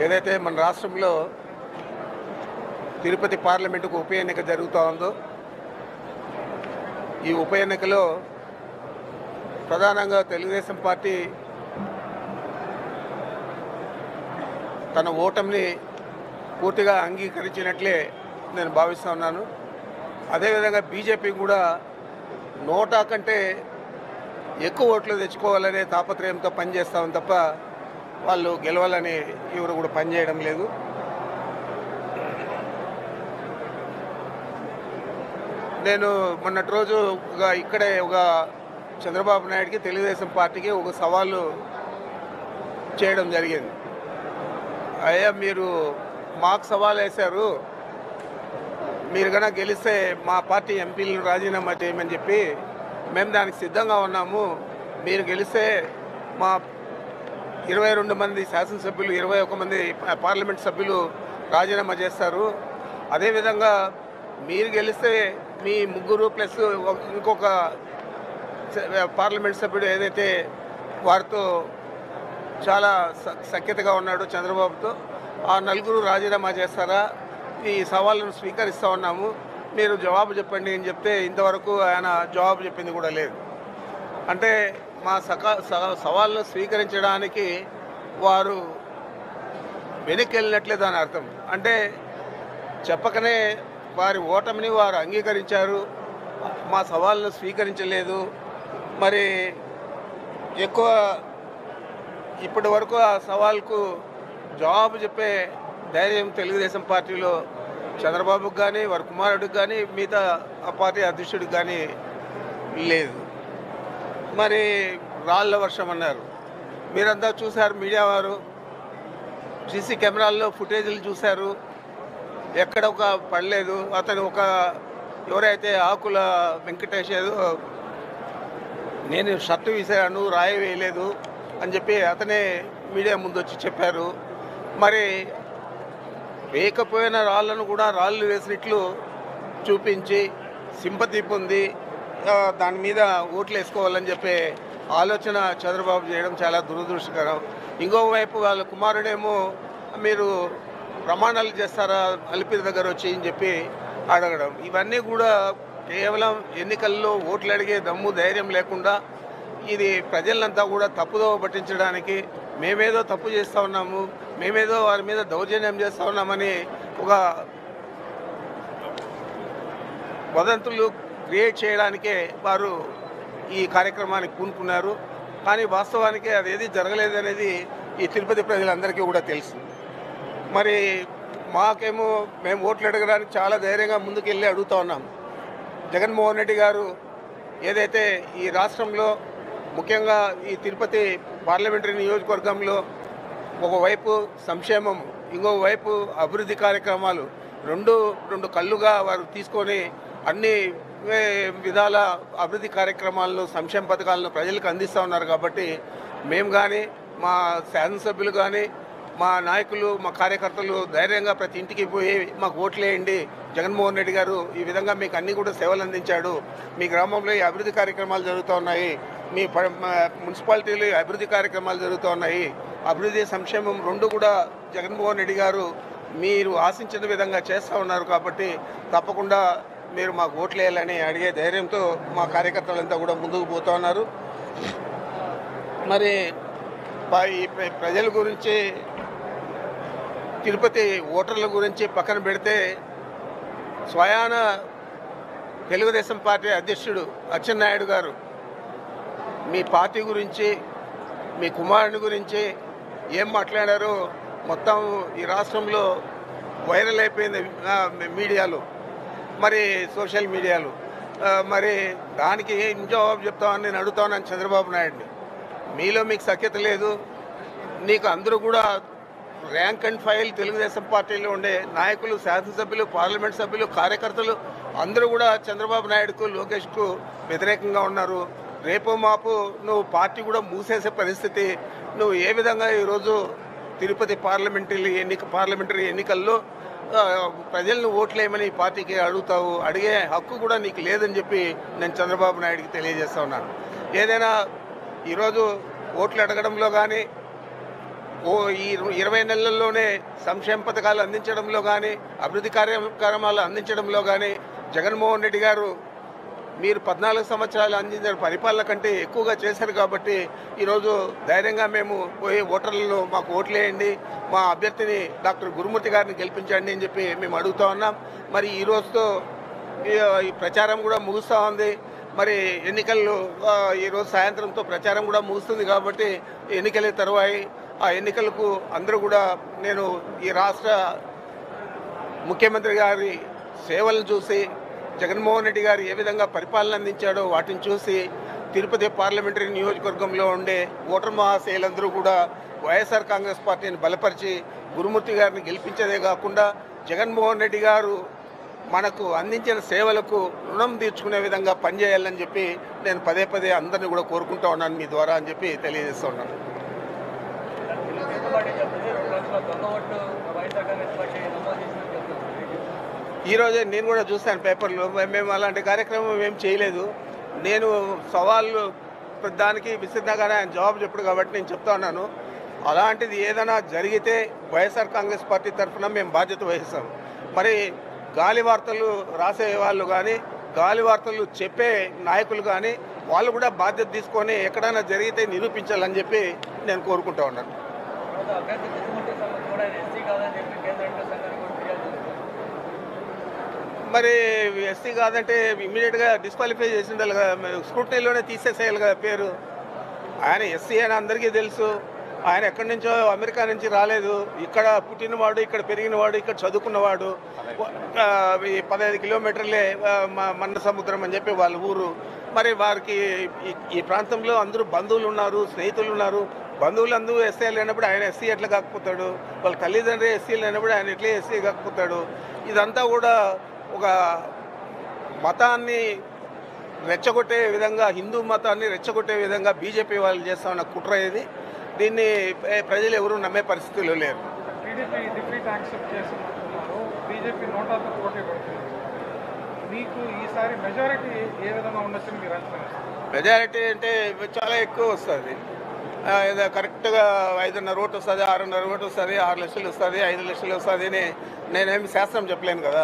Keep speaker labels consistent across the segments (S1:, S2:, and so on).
S1: ఏదైతే మన రాష్ట్రంలో తిరుపతి పార్లమెంటుకు ఉప ఎన్నిక జరుగుతూ ఉందో ఈ ఉప ఎన్నికలో ప్రధానంగా తెలుగుదేశం పార్టీ తన ఓటమిని పూర్తిగా అంగీకరించినట్లే నేను భావిస్తూ ఉన్నాను అదేవిధంగా బీజేపీ కూడా నోటా కంటే ఎక్కువ ఓట్లు తెచ్చుకోవాలనే తాపత్రయంతో పనిచేస్తామని తప్ప వాళ్ళు గెలవాలని ఎవరు కూడా పనిచేయడం లేదు నేను మొన్నటి రోజు ఒక ఇక్కడే ఒక చంద్రబాబు నాయుడికి తెలుగుదేశం పార్టీకి ఒక సవాలు చేయడం జరిగింది అయ్యా మీరు మాకు సవాల్ వేశారు మీరు కనుక గెలిస్తే మా పార్టీ ఎంపీలను రాజీనామా చేయమని చెప్పి మేము దానికి సిద్ధంగా ఉన్నాము మీరు గెలిస్తే మా ఇరవై రెండు మంది శాసనసభ్యులు ఇరవై ఒక మంది పార్లమెంట్ సభ్యులు రాజీనామా చేస్తారు అదేవిధంగా మీరు గెలిస్తే మీ ముగ్గురు ప్లస్ ఒక- ఇంకొక స- పార్లమెంట్ సభ్యుడు ఏదైతే వారితో చాలా స- సఖ్యతగా ఉన్నాడు చంద్రబాబుతో ఆ నలుగురు రాజీనామా చేస్తారా ఈ సవాళ్ళను స్వీకరిస్తూ ఉన్నాము మీరు జవాబు చెప్పండి అని చెప్తే ఇంతవరకు ఆయన జవాబు చెప్పింది కూడా లేదు అంటే మా సకా స- సవాళ్ళను స్వీకరించడానికి వారు వెనక్కి వెళ్ళినట్లే దాని అర్థం అంటే చెప్పకనే వారి ఓటమిని వారు అంగీకరించారు మా సవాళ్ళను స్వీకరించలేదు మరి ఎక్కువ ఇప్పటి వరకు ఆ సవాల్కు జవాబు చెప్పే ధైర్యం తెలుగుదేశం పార్టీలో చంద్రబాబుకి కానీ వారి కుమారుడికి కానీ మిగతా ఆ పార్టీ అధ్యక్షుడికి కానీ లేదు మరి రాళ్ళ వర్షం అన్నారు మీరంతా చూశారు మీడియా వారు సీసీ కెమెరాల్లో ఫుటేజీలు చూశారు ఎక్కడ ఒక పడలేదు అతను ఒక ఎవరైతే ఆకుల వెంకటేష్ ఏదో నేను షర్టు వేసాను రాయి వేయలేదు అని చెప్పి అతనే మీడియా ముందు వచ్చి చెప్పారు మరి వేయకపోయిన రాళ్ళను కూడా రాళ్ళు వేసినట్లు చూపించి సింపతి పొంది ఆ, దాని మీద ఓట్లు వేసుకోవాలని చెప్పే ఆలోచన చంద్రబాబు చేయడం చాలా దురదృష్టకరం ఇంకోవైపు వాళ్ళ కుమారుడేమో మీరు ప్రమాణాలు చేస్తారా అలిపిరి దగ్గర వచ్చి అని చెప్పి అడగడం ఇవన్నీ కూడా కేవలం ఎన్నికల్లో ఓట్లు అడిగే దమ్ము ధైర్యం లేకుండా ఇది ప్రజలంతా కూడా తప్పుదోవ పట్టించడానికి మేమేదో తప్పు చేస్తూ ఉన్నాము మేమేదో వారి మీద దౌర్జన్యం చేస్తూ ఉన్నామని ఒక వదంతులు క్రియేట్ చేయడానికే వారు ఈ కార్యక్రమానికి పూనుకున్నారు కానీ వాస్తవానికి అదేది జరగలేదనేది ఈ తిరుపతి ప్రజలందరికీ కూడా తెలుసు మరి మాకేమో మేము ఓట్లు అడగడానికి చాలా ధైర్యంగా ముందుకెళ్ళి అడుగుతా ఉన్నాం జగన్మోహన్ రెడ్డి గారు ఏదైతే ఈ రాష్ట్రంలో ముఖ్యంగా ఈ తిరుపతి పార్లమెంటరీ నియోజకవర్గంలో ఒకవైపు సంక్షేమం ఇంకోవైపు అభివృద్ధి కార్యక్రమాలు రెండు రెండు కళ్ళుగా వారు తీసుకొని అన్ని ఏ, విధాల అభివృద్ధి కార్యక్రమాలను సంక్షేమ పథకాలను ప్రజలకు అందిస్తూ ఉన్నారు కాబట్టి మేము కానీ మా శాసనసభ్యులు కానీ మా నాయకులు మా కార్యకర్తలు ధైర్యంగా ప్రతి ఇంటికి పోయి మాకు ఓట్లేయండి జగన్మోహన్ రెడ్డి గారు ఈ విధంగా మీకు అన్ని కూడా సేవలు అందించాడు మీ గ్రామంలో ఈ అభివృద్ధి కార్యక్రమాలు జరుగుతూ ఉన్నాయి మీ ప- మా మున్సిపాలిటీలో ఈ అభివృద్ధి కార్యక్రమాలు జరుగుతూ ఉన్నాయి అభివృద్ధి సంక్షేమం రెండు కూడా జగన్మోహన్ రెడ్డి గారు మీరు ఆశించిన విధంగా చేస్తూ ఉన్నారు కాబట్టి తప్పకుండా మీరు మాకు ఓట్లేయాలని అడిగే ధైర్యంతో మా కార్యకర్తలంతా కూడా ముందుకు పోతూ ఉన్నారు మరి ప- ఈ ప్ర- ప్రజల గురించి తిరుపతి ఓటర్ల గురించి పక్కన పెడితే స్వయాన తెలుగుదేశం పార్టీ అధ్యక్షుడు అచ్చెన్నాయుడు గారు మీ పార్టీ గురించి మీ కుమారుని గురించి ఏం మాట్లాడారో మొత్తం ఈ రాష్ట్రంలో వైరల్ అయిపోయింది ఆ, మీడియాలో మరి సోషల్ మీడియాలో ఆ, మరి దానికి ఏం జవాబు చెప్తామని నేను అడుగుతాను చంద్రబాబు నాయుడిని మీలో మీకు సఖ్యత లేదు నీకు అందరూ కూడా ర్యాంక్ అండ్ ఫైల్ తెలుగుదేశం పార్టీలో ఉండే నాయకులు శాసనసభ్యులు పార్లమెంట్ సభ్యులు కార్యకర్తలు అందరూ కూడా చంద్రబాబు నాయుడుకు లోకేష్కు వ్యతిరేకంగా ఉన్నారు రేపు మాపు నువ్వు పార్టీ కూడా మూసేసే పరిస్థితి నువ్వు ఏ విధంగా ఈరోజు తిరుపతి పార్లమెంటరీ ఎన్నిక పార్లమెంటరీ ఎన్నికల్లో ఆ, ప్రజలను ఓట్లేయమని ఈ పార్టీకి అడుగుతావు అడిగే హక్కు కూడా నీకు లేదని చెప్పి నేను చంద్రబాబు నాయుడికి తెలియజేస్తా ఉన్నాను ఏదైనా ఈరోజు ఓట్లు అడగడంలో కానీ ఓ ఈ ఇరు- ఇరవై నెలల్లోనే సంక్షేమ పథకాలు అందించడంలో కానీ అభివృద్ధి కార్యక్రమాలు అందించడంలో కానీ జగన్మోహన్ రెడ్డి గారు మీరు పద్నాలుగు సంవత్సరాలు అందించిన పరిపాలన కంటే ఎక్కువగా చేశారు కాబట్టి ఈరోజు ధైర్యంగా మేము పోయి ఓటర్లను మాకు ఓట్లేయండి మా అభ్యర్థిని డాక్టర్ గురుమూర్తి గారిని గెలిపించండి అని చెప్పి మేము అడుగుతా ఉన్నాం మరి ఈ రోజుతో ఈ- ఈ ప్రచారం కూడా ముగుస్తూ ఉంది మరి ఎన్నికలు ఆ, ఈరోజు సాయంత్రంతో ప్రచారం కూడా ముగుస్తుంది కాబట్టి ఎన్నికలే తరువాయి ఆ ఎన్నికలకు అందరూ కూడా నేను ఈ రాష్ట్ర ముఖ్యమంత్రి గారి సేవలను చూసి జగన్మోహన్ రెడ్డి గారు ఏ విధంగా పరిపాలన అందించాడో వాటిని చూసి తిరుపతి పార్లమెంటరీ నియోజకవర్గంలో ఉండే ఓటర్ మహాశయులందరూ కూడా వైఎస్ఆర్ కాంగ్రెస్ పార్టీని బలపరిచి గురుమూర్తి గారిని గెలిపించేదే కాకుండా జగన్మోహన్ రెడ్డి గారు మనకు అందించిన సేవలకు రుణం తీర్చుకునే విధంగా పనిచేయాలని చెప్పి నేను పదే పదే అందరినీ కూడా కోరుకుంటా ఉన్నాను మీ ద్వారా అని చెప్పి తెలియజేస్తూ ఉన్నాను
S2: తెలుగుదేశం పార్టీ చెప్తుంది రెండు లక్షల దొంగ ఓట్లు వైఎస్ఆర్ కాంగ్రెస్ పార్టీ నమోదు చేసిందని చెప్తుంది
S1: ఈ రోజే నేను కూడా చూస్తాను పేపర్లో మే- మేము అలాంటి కార్యక్రమం ఏం చేయలేదు నేను సవాళ్ళు దానికి విసిరినాగానే ఆయన జవాబు చెప్పడు కాబట్టి నేను చెప్తా ఉన్నాను అలాంటిది ఏదైనా జరిగితే వైఎస్ఆర్ కాంగ్రెస్ పార్టీ తరఫున మేము బాధ్యత వహిస్తాం మరి గాలి వార్తలు రాసే వాళ్ళు కానీ గాలి వార్తలు చెప్పే నాయకులు కానీ వాళ్ళు కూడా బాధ్యత తీసుకొని ఎక్కడైనా జరిగితే నిరూపించాలని చెప్పి నేను కోరుకుంటా ఉన్నాను
S2: తర్వాత అభ్యర్థి దిశముట్టి సంఘం కూడా ఆయన ఎస్సీ కాదని చెప్పి కేంద్ర ఎన్నికల సంఘానికి కూడా ఫిర్యాదు చేస్తారు
S1: మరి ఎస్సీ కాదంటే ఇమీడియట్గా డిస్క్వాలిఫై చేసి ఉండాలి కదా స్క్రూటనీలోనే తీసేసేయాలి కదా పేరు ఆయన ఎస్సీ అని అందరికీ తెలుసు ఆయన ఎక్కడి నుంచో అమెరికా నుంచి రాలేదు ఇక్కడ పుట్టినవాడు ఇక్కడ పెరిగినవాడు ఇక్కడ చదువుకున్నవాడు ఆ, ఈ పదహైదు కిలోమీటర్లే ఆ, మ- మన్న సముద్రం అని చెప్పి వాళ్ళ ఊరు మరి వారికి ఈ- ఈ ప్రాంతంలో అందరూ బంధువులు ఉన్నారు స్నేహితులు ఉన్నారు బంధువులు అందరూ ఎస్సీ లేనప్పుడు ఆయన ఎస్సీ ఎట్లా కాకపోతాడు వాళ్ళ తల్లిదండ్రులు ఎస్సీ లేనప్పుడు ఆయన ఎట్లా ఎస్సీ కాకపోతాడు ఇదంతా కూడా ఒక మతాన్ని రెచ్చగొట్టే విధంగా హిందూ మతాన్ని రెచ్చగొట్టే విధంగా బీజేపీ వాళ్ళు చేస్తా ఉన్న కుట్ర ఇది దీన్ని ప్ర- ప్రజలు ఎవరు నమ్మే పరిస్థితుల్లో లేరు
S3: టీడీపీ డిఫీట్ యాక్సెప్ట్ చేస్తున్నట్టున్నారు బీజేపీ నోటాతో పోటీ పడుతుంది మీకు ఈసారి మెజారిటీ ఏ విధంగా ఉండొచ్చని మీరు అంచనా వేస్తారు?
S1: మెజారిటీ అంటే చాలా ఎక్కువ వస్తుంది ఆ, ఏదో కరెక్ట్గా ఐదున్నర ఓటు వస్తుంది ఆరున్నర ఓటు వస్తుంది ఆరు లక్షలు వస్తుంది ఐదు లక్షలు వస్తుంది అని నేనేమి శాస్త్రం చెప్పలేను కదా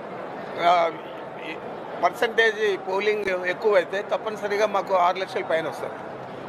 S1: పర్సంటేజ్ పోలింగ్ ఎక్కువ అయితే తప్పనిసరిగా మాకు ఆరు లక్షల పైన వస్తుంది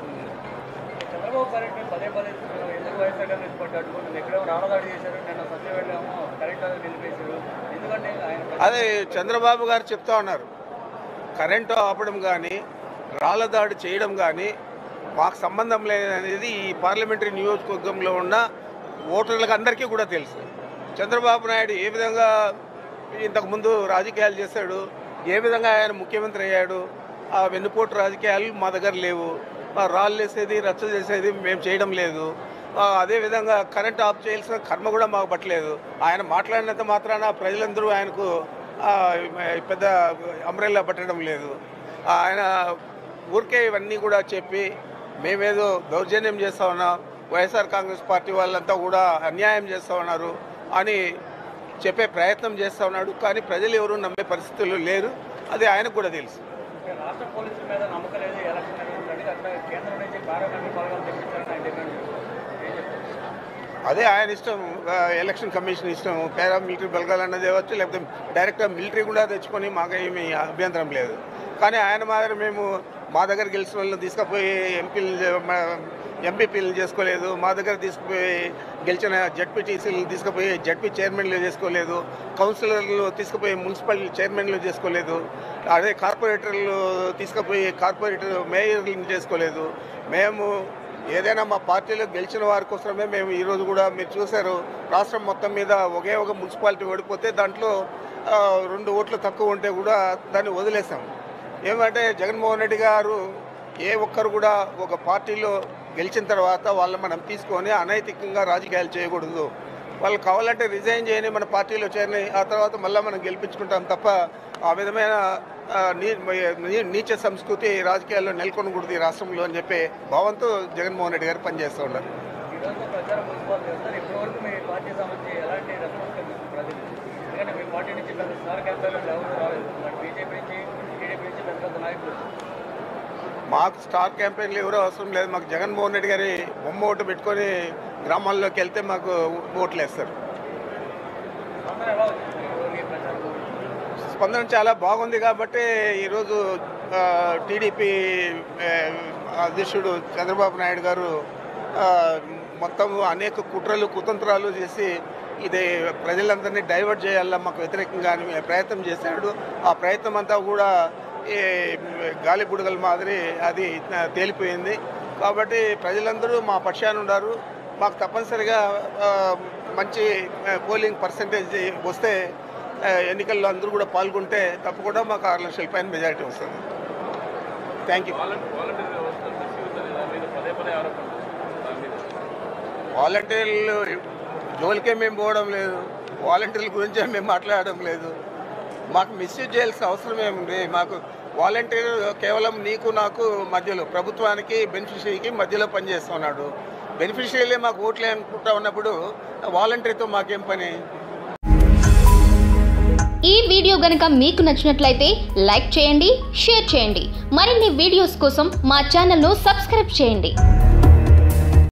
S2: చంద్రబాబు గారికి పదే పదే చెప్తున్నారు, ఎందుకు వైఎస్ఆర్ కాంగ్రెస్ పార్టీ అడ్డుకుంటుంది ఎక్కడేమో రాళ్ళదాడి చేశారు నిన్న సత్య వెళ్ళాము కరెక్ట్ గా నిలిపేశారు ఎందుకంటే ఆయన
S1: అదే చంద్రబాబు గారు చెప్తా ఉన్నారు కరెంటు ఆపడం కానీ రాళ్ల దాడి చేయడం కానీ మాకు సంబంధం లేదనేది ఈ పార్లమెంటరీ నియోజకవర్గంలో ఉన్న ఓటర్లకు అందరికీ కూడా తెలుసు చంద్రబాబు నాయుడు ఏ విధంగా ఇంతకుముందు రాజకీయాలు చేశాడు ఏ విధంగా ఆయన ముఖ్యమంత్రి అయ్యాడు ఆ వెన్నుపోటు రాజకీయాలు మా దగ్గర లేవు ఆ రాళ్ళు వేసేది రచ్చ చేసేది మేము చేయడం లేదు ఆ, అదేవిధంగా కరెంట్ ఆఫ్ చేయాల్సిన కర్మ కూడా మాకు పట్టలేదు ఆయన మాట్లాడినంత మాత్రాన ప్రజలందరూ ఆయనకు ఆ, పెద్ద అంబ్రెల్లా పట్టడం లేదు ఆ, ఆయన ఊరికే ఇవన్నీ కూడా చెప్పి మేమేదో దౌర్జన్యం చేస్తా ఉన్నాం వైఎస్ఆర్ కాంగ్రెస్ పార్టీ వాళ్ళంతా కూడా అన్యాయం చేస్తూ ఉన్నారు అని చెప్పే ప్రయత్నం చేస్తూ ఉన్నాడు కానీ ప్రజలు ఎవరు నమ్మే పరిస్థితుల్లో లేరు అది ఆయనకు కూడా తెలుసు
S2: రాష్ట్ర పోలీసుల మీద నమ్మకం లేదు ఎలక్షన్ నిర్వహించడానికి అట్లా కేంద్రం నుంచి పారామిలిటరీ బలగాలు తెప్పించాలని ఆయన డిమాండ్ చేస్తారు ఏం చెప్తారు
S1: అదే ఆయన ఇష్టం ఆ, ఎలక్షన్ కమిషన్ ఇష్టం పేరా మిలిటరీ బలగాలన్న తేవచ్చు లేకపోతే డైరెక్ట్గా మిలిటరీ కూడా తెచ్చుకొని మాకు ఏమి అభ్యంతరం లేదు కానీ ఆయన మాదిరి మేము మా దగ్గర గెలిచిన వాళ్ళని తీసుకుపోయి ఎంపీలు ఎంపీపీలను చేసుకోలేదు మా దగ్గర తీసుకుపోయి గెలిచిన జడ్పీటీసీలను తీసుకుపోయి జడ్పీ చైర్మన్లు చేసుకోలేదు కౌన్సిలర్లు తీసుకుపోయి మున్సిపల్ చైర్మన్లు చేసుకోలేదు అదే కార్పొరేటర్లు తీసుకుపోయి కార్పొరేటర్ మేయర్లను చేసుకోలేదు మేము ఏదైనా మా పార్టీలో గెలిచిన వారి కోసమే మేము ఈరోజు కూడా మీరు చూశారు రాష్ట్రం మొత్తం మీద ఒకే ఒక మున్సిపాలిటీ ఓడిపోతే దాంట్లో ఆ, రెండు ఓట్లు తక్కువ ఉంటే కూడా దాన్ని వదిలేసాం ఏమంటే జగన్మోహన్ రెడ్డి గారు ఏ ఒక్కరు కూడా ఒక పార్టీలో గెలిచిన తర్వాత వాళ్ళు మనం తీసుకొని అనైతికంగా రాజకీయాలు చేయకూడదు వాళ్ళు కావాలంటే రిజైన్ చేయని మన పార్టీలో చేరిని ఆ తర్వాత మళ్ళీ మనం గెలిపించుకుంటాం తప్ప ఆ విధమైన ఆ, నీ నీ- నీచ సంస్కృతి రాజకీయాల్లో నెలకొనకూడదు ఈ రాష్ట్రంలో అని చెప్పి భావంతో జగన్మోహన్ రెడ్డి గారు పనిచేస్తూ ఉన్నారు
S2: ఈ రోజు ప్రచారం మున్సిపల్ చేస్తారు ఇప్పటివరకు మీ పార్టీ సంబంధించి ఎలాంటి రెస్పాన్స్ కనిపిస్తుంది ప్రజలు ఎందుకంటే మీ పార్టీ నుంచి పెద్ద స్టార్ క్యాంపెయిన్లు ఎవరు రాలేదు బట్ బీజేపీ నుంచి టీడీపీ నుంచి పెద్ద పెద్ద నాయకులు
S1: మాకు స్టార్ క్యాంపెయిన్లు ఎవరో అవసరం లేదు మాకు జగన్మోహన్ రెడ్డి గారి బొమ్మ ఓటు పెట్టుకొని గ్రామాల్లోకి వెళ్తే మాకు ఓట్లు వేస్తారు
S2: స్పందన ఎలా వచ్చింది ఈ రోజు ఈ ప్రచారం
S1: స్పందన చాలా బాగుంది కాబట్టి ఈరోజు ఆ, టీడీపీ ఆ, అధ్యక్షుడు చంద్రబాబు నాయుడు గారు ఆ, మొత్తం అనేక కుట్రలు కుతంత్రాలు చేసి ఇది ప్రజలందరినీ డైవర్ట్ చేయాలా మాకు వ్యతిరేకంగా అని ప్రయత్నం చేశాడు ఆ ప్రయత్నం అంతా కూడా ఈ గాలి బుడగల మాదిరి అది తేలిపోయింది కాబట్టి ప్రజలందరూ మా పక్షాన ఉన్నారు మాకు తప్పనిసరిగా ఆ, మంచి ఆ, పోలింగ్ పర్సంటేజ్ వస్తే ఆ, ఎన్నికల్లో అందరూ కూడా పాల్గొంటే తప్పకుండా మాకు ఆరు లక్షల పైన మెజారిటీ వస్తుంది థ్యాంక్ యూ వాలంటీర్లు జోలికే మేము పోవడం లేదు వాలంటీర్ల గురించే మేము మాట్లాడడం లేదు మాకు మిస్యూజ్ చేయాల్సిన అవసరం ఏముంది మాకు వాలంటీర్ కేవలం నీకు నాకు మధ్యలో ప్రభుత్వానికి బెనిఫిషరీకి మధ్యలో పనిచేస్తున్నాడు బెనిఫిషరీలే మాకు ఓట్లే అనుకుంటా ఉన్నప్పుడు వాలంటీర్తో మాకేం పని
S4: ఈ వీడియో గనుక మీకు నచ్చినట్లయితే లైక్ చేయండి షేర్ చేయండి మరిన్ని వీడియోస్ కోసం మా ఛానల్ను సబ్స్క్రైబ్ చేయండి